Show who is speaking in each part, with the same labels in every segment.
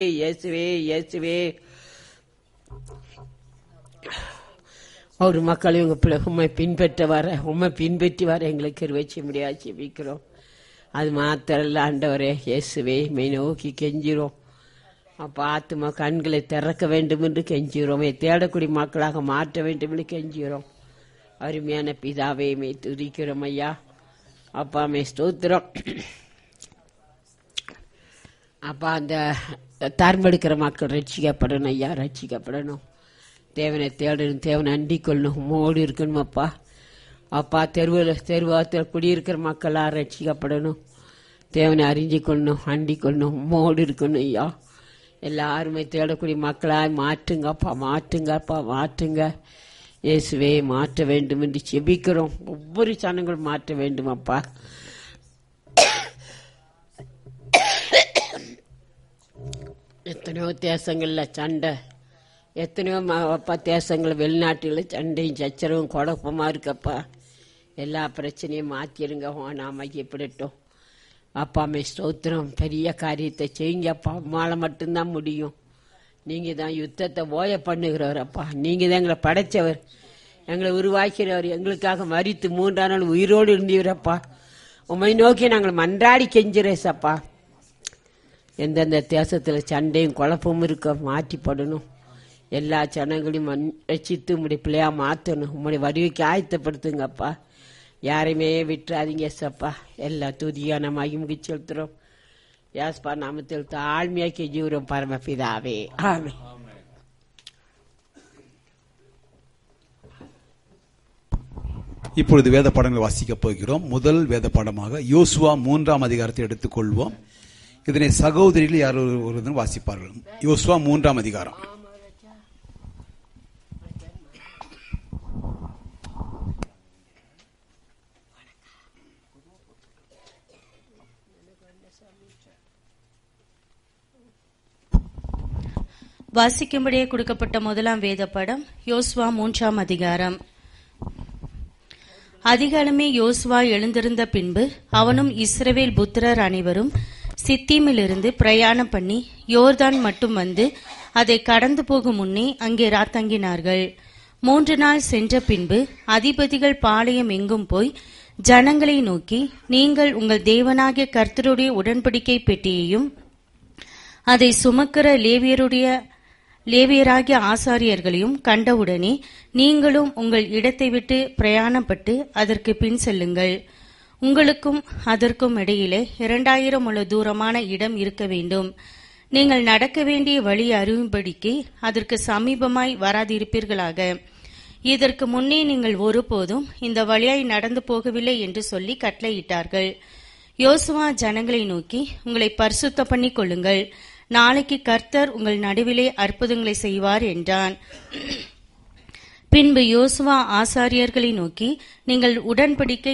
Speaker 1: இயேசுவே இயேசுவே ஒரு மக்கள் இவங்க பிள்ளை உண்மை பின்பற்ற வர உண்மை பின்பற்றி வர எங்களுக்கு கிருவச்சி முடியாது ஜெபிக்கிறோம் அது மாத்திரம் இல்ல ஆண்டவரே இயேசுவே மெய் நோக்கி கெஞ்சிரும் அப்பா ஆத்துமா கண்களை திறக்க வேண்டும் என்று கெஞ்சுகிறோம் தேடக்கூடிய மக்களாக மாற்ற வேண்டும் என்று கெஞ்சுகிறோம் அருமையான பிதாவே மெய் துதிக்கிறோம் ஐயா அப்பா மே ஸ்தோத்திரம் அப்பா அந்த தர்மெடுக்கிற மக்கள் ரட்சிக்கப்படணும் ஐயா ரட்சிக்கப்படணும் தேவனை தேடணும் தேவனை அண்டிக் கொள்ளணும் உம்மோடு இருக்கணும் அப்பா அப்பா தெருவில் தெருவாத்தில் குடியிருக்கிற மக்களாக ரட்சிக்கப்படணும் தேவனை அறிஞ்சு கொள்ளணும் அண்டிக் கொள்ளணும் உம்மோடு இருக்கணும் ஐயா எல்லாருமே தேடக்கூடிய மக்களாக மாற்றுங்கப்பா மாற்றுங்கப்பா மாற்றுங்க இயேசுவே மாற்ற வேண்டும் என்று செபிக்கிறோம் ஒவ்வொரு சனங்களும் மாற்ற வேண்டும் அப்பா எத்தனையோ தேசங்களில் சண்டை எத்தனையோ ம- அப்பா தேசங்கள் வெளிநாட்டில் சண்டையும் சச்சரவும் குழப்பமா இருக்கப்பா எல்லா பிரச்சனையும் மாற்றிருங்க நாம் ஐயப்படட்டும் அப்பா மே ஸ்தோத்திரம் பெரிய காரியத்தை செய்யுங்கப்பா உம்மால மட்டும்தான் முடியும் நீங்க தான் யுத்தத்தை ஓய பண்ணுகிறவர் அப்பா நீங்க தான் எங்களை படைச்சவர் எங்களை உருவாக்கிறவர் எங்களுக்காக மறித்து மூன்றாம் நாள் உயிரோடு இருந்தீரப்பா உம்மை நோக்கி நாங்கள் மன்றாடி கெஞ்சுறேசப்பா எந்தெந்த தேசத்தில் சண்டையும் குழப்பமும் இருக்க மாற்றிப்படணும் எல்லா ஜனங்களையும் மன் ரசித்து உங்களுடைய பிள்ளையா மாற்றணும் உங்களுடைய வருகைக்கு ஆயத்தப்படுத்துங்கப்பா யாரையுமே விட்டுறாதீங்க சப்பா எல்லா துதியான மகிமுகி செலுத்துறோம் யாஸ்பா நாமத்தில் தாழ்மையாக கெஞ்சுகிறோம் பரமபிதாவே ஆமே
Speaker 2: இப்பொழுது வேத பாடங்களை வாசிக்கப் போகிறோம் முதல் வேத பாடமாக யோசுவா மூன்றாம் அதிகாரத்தை எடுத்துக்கொள்வோம் இதனை சகோதரிகள் யார் ஒரு- ஒருவர் வாசிப்பார்கள் யோசுவா மூன்றாம் அதிகாரம்
Speaker 3: வாசிக்கும்படியே கொடுக்கப்பட்ட முதலாம் வேத படம் யோசுவா மூன்றாம் அதிகாரம் அதிகாலமே யோசுவா எழுந்திருந்த பின்பு அவனும் இஸ்ரவேல் புத்திரர் அனைவரும் சித்தீமிலிருந்து பிரயாணம் பண்ணி யோர்தான் மட்டும் வந்து அதை கடந்து போகும் முன்னே அங்கே ராத்தங்கினார்கள் மூன்று நாள் சென்ற பின்பு அதிபதிகள் பாளையம் எங்கும் போய் ஜனங்களை நோக்கி நீங்கள் உங்கள் தேவனாகிய கர்த்தருடைய உடன்படிக்கை பெட்டியையும் அதை சுமக்கிற லேவியருடைய லேவியராகிய ஆசாரியர்களையும் கண்டவுடனே நீங்களும் உங்கள் இடத்தை விட்டு பிரயாணப்பட்டு அதற்கு பின் செல்லுங்கள் உங்களுக்கும் அதற்கும் இடையிலே இரண்டாயிரம் முழ தூரமான இடம் இருக்க வேண்டும் நீங்கள் நடக்க வேண்டிய வழி அறியும்படிக்கு அதற்கு சமீபமாய் வராதிருப்பீர்களாக இதற்கு முன்னே நீங்கள் ஒருபோதும் இந்த வழியாய் நடந்து போகவில்லை என்று சொல்லி கட்டளையிட்டார்கள் யோசுவா ஜனங்களை நோக்கி உங்களை பரிசுத்த பண்ணிக் கொள்ளுங்கள் நாளைக்கு கர்த்தர் உங்கள் நடுவிலே அற்புதங்களை செய்வார் என்றான் பின்பு யோசுவா ஆசாரியர்களை நோக்கி நீங்கள் உடன்படிக்கை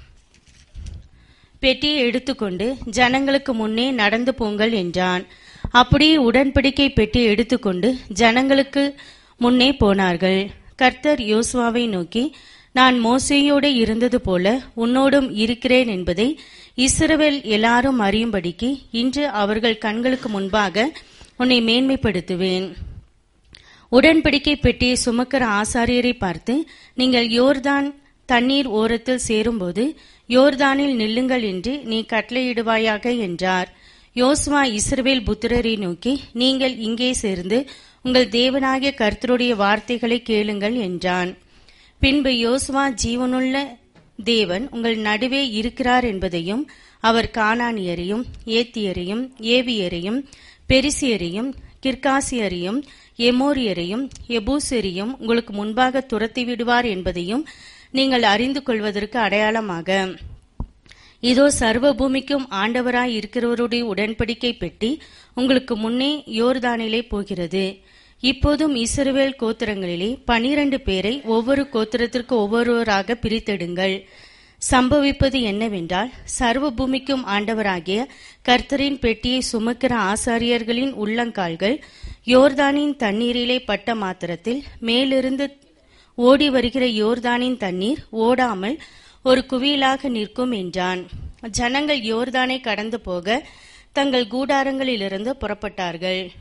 Speaker 3: பெட்டியை எடுத்துக்கொண்டு ஜனங்களுக்கு முன்னே நடந்து போங்கள் என்றான் அப்படியே உடன்படிக்கை பெட்டியை எடுத்துக்கொண்டு ஜனங்களுக்கு முன்னே போனார்கள் கர்த்தர் யோசுவாவை நோக்கி நான் மோசேயோடு இருந்தது போல உன்னோடும் இருக்கிறேன் என்பதை இஸ்ரவேல் எல்லாரும் அறியும்படிக்கு இன்று அவர்கள் கண்களுக்கு முன்பாக உன்னை மேன்மைப்படுத்துவேன் உடன்படிக்கை பெட்டியை சுமக்கிற ஆசாரியரை பார்த்து நீங்கள் யோர்தான் தண்ணீர் ஓரத்தில் சேரும்போது யோர்தானில் நில்லுங்கள் என்று நீ கட்டளையிடுவாயாக என்றார் யோசுவா இஸ்ரவேல் புத்திரரை நோக்கி நீங்கள் இங்கே சேர்ந்து உங்கள் தேவனாகிய கர்த்தருடைய வார்த்தைகளை கேளுங்கள் என்றான் பின்பு யோசுவா ஜீவனுள்ள தேவன் உங்கள் நடுவே இருக்கிறார் என்பதையும் அவர் கானானியரையும் ஏத்தியரையும் ஏவியரையும் பெரிசியரையும் கிர்காசியரையும் எமோரியரையும் எபூசரையும் உங்களுக்கு முன்பாக துரத்தி விடுவார் என்பதையும் நீங்கள் அறிந்து கொள்வதற்கு அடையாளமாக இதோ சர்வ பூமிக்கும் ஆண்டவராய் இருக்கிறவருடைய உடன்படிக்கை பெட்டி உங்களுக்கு முன்னே யோர்தானிலே போகிறது இப்போதும் இஸ்ரவேல் கோத்திரங்களிலே பனிரண்டு பேரை ஒவ்வொரு கோத்திரத்திற்கு ஒவ்வொருவராக பிரித்தெடுங்கள் சம்பவிப்பது என்னவென்றால் சர்வ பூமிக்கும் ஆண்டவராகிய கர்த்தரின் பெட்டியை சுமக்கிற ஆசாரியர்களின் உள்ளங்கால்கள் யோர்தானின் தண்ணீரிலே பட்ட மாத்திரத்தில் மேலிருந்து ஓடி வருகிற யோர்தானின் தண்ணீர் ஓடாமல் ஒரு குவியலாக நிற்கும் என்றான் ஜனங்கள் யோர்தானை கடந்து போக தங்கள் கூடாரங்களிலிருந்து புறப்பட்டார்கள்